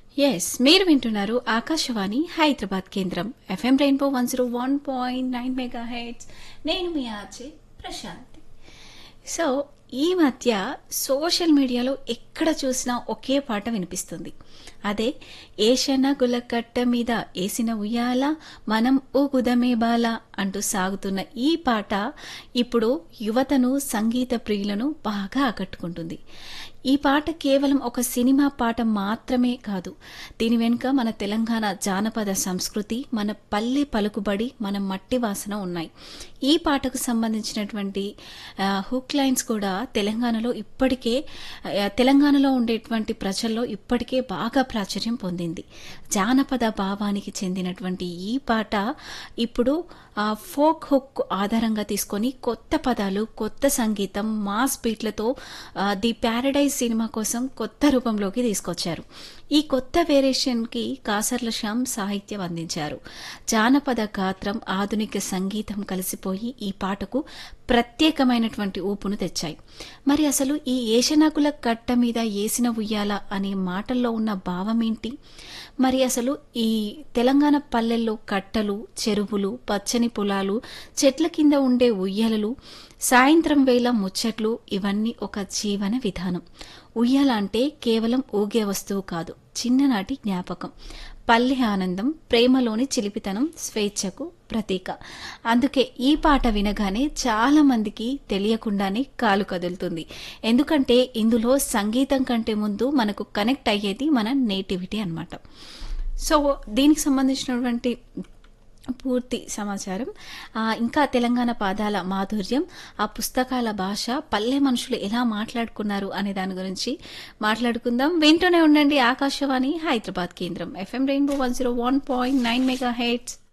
yes మీరు వింటున్నారు ఆకాశవాణి హైదరాబాద్ కేంద్రం FM rainbow one zero one point nine megahertz నేను మీ ఆచే ప్రశాంతి సో ఈ మధ్య సోషల్ మీడియాలో ఎక్కడ చూసినా ఒకే పాట వినిపిస్తుంది అదే ఏషన గులకట్ట మీద ఏసిన ఉయ్యాల మనం ఊగుదమే బాల అంటూ సాగుతున్న ఈ పాట ఇప్పుడు యువతను సంగీత ప్రియులను బాగా ఆకట్టుకుంటుంది ఈ పాట కేవలం ఒక సినిమా పాట మాత్రమే కాదు దీని వెనుక మన తెలంగాణ జానపద సంస్కృతి మన పల్లె పలుకుబడి మన మట్టి వాసన ఉన్నాయి ఈ పాటకు సంబంధించినటువంటి ఆ, హుక్ లైన్స్ కూడా తెలంగాణలో ఇప్పటికే ఆ, తెలంగాణలో ఉండేటువంటి ప్రజల్లో ఇప్పటికే బాగా ప్రాచుర్యం పొందింది జానపద భావానికి చెందినటువంటి ఈ పాట ఇప్పుడు ఆ, ఫోక్ హుక్ ఆధారంగా తీసుకొని కొత్త పదాలు కొత్త సంగీతం మాస్ బీట్లతో ఆ, ది ప్యారడైజ్ సినిమా కోసం కొత్త రూపంలోకి తీసుకొచ్చారు ఈ కొత్త వేరియేషన్కి కాసర్ల శ్యామ్ సాహిత్యం అందించారు జానపద గాత్రం ఆధునిక సంగీతం కలిసిపోయి ఈ పాటకు ప్రత్యేకమైనటువంటి ఊపును తెచ్చాయి మరి అసలు ఈ ఏషనకుల కట్ట మీద ఏసిన ఉయ్యాల అనే మాటల్లో ఉన్న భావం ఏంటి మరి అసలు ఈ తెలంగాణ పల్లెల్లో కట్టలు చెరువులు పచ్చని పొలాలు చెట్ల కింద ఉండే ఉయ్యాలలు సాయంత్రం వేళ ముచ్చట్లు ఇవన్నీ ఒక జీవన విధానం ఉయ్యాల అంటే కేవలం ఊగే వస్తువు కాదు చిన్ననాటి జ్ఞాపకం పల్లె ఆనందం ప్రేమలోని చిలిపితనం స్వేచ్ఛకు ప్రతీక అందుకే ఈ పాట వినగానే చాలా మందికి తెలియకుండానే కాలు కదులుతుంది ఎందుకంటే ఇందులో సంగీతం కంటే ముందు మనకు కనెక్ట్ అయ్యేది మన నేటివిటీ అన్నమాట సో దీనికి సంబంధించినటువంటి పూర్తి సమాచారం ఆ, ఇంకా తెలంగాణ పాదాల మాధుర్యం ఆ పుస్తకాల భాష పల్లె మనుషులు ఎలా మాట్లాడుకున్నారు అనే దాని గురించి మాట్లాడుకుందాం వింటూనే ఉండండి ఆకాశవాణి హైదరాబాద్ కేంద్రం FM rainbow one zero one point nine mega heads